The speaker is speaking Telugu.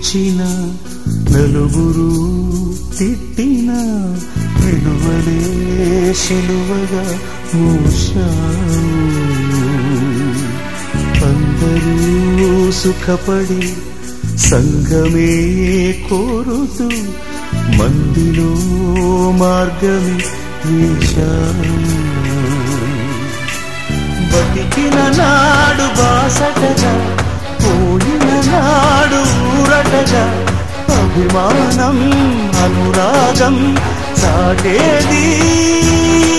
మెచ్చిన నలుగురు తిట్టిన విలువలే శిలువగా మూశావు అందరూ సుఖపడి సంగమే కోరుతూ మందిలో మార్గమే వేశావు బతికిన నాడు బాసటగా పోయిన నాడు ఊరటగా అభిమానం అనురాగం సాటేది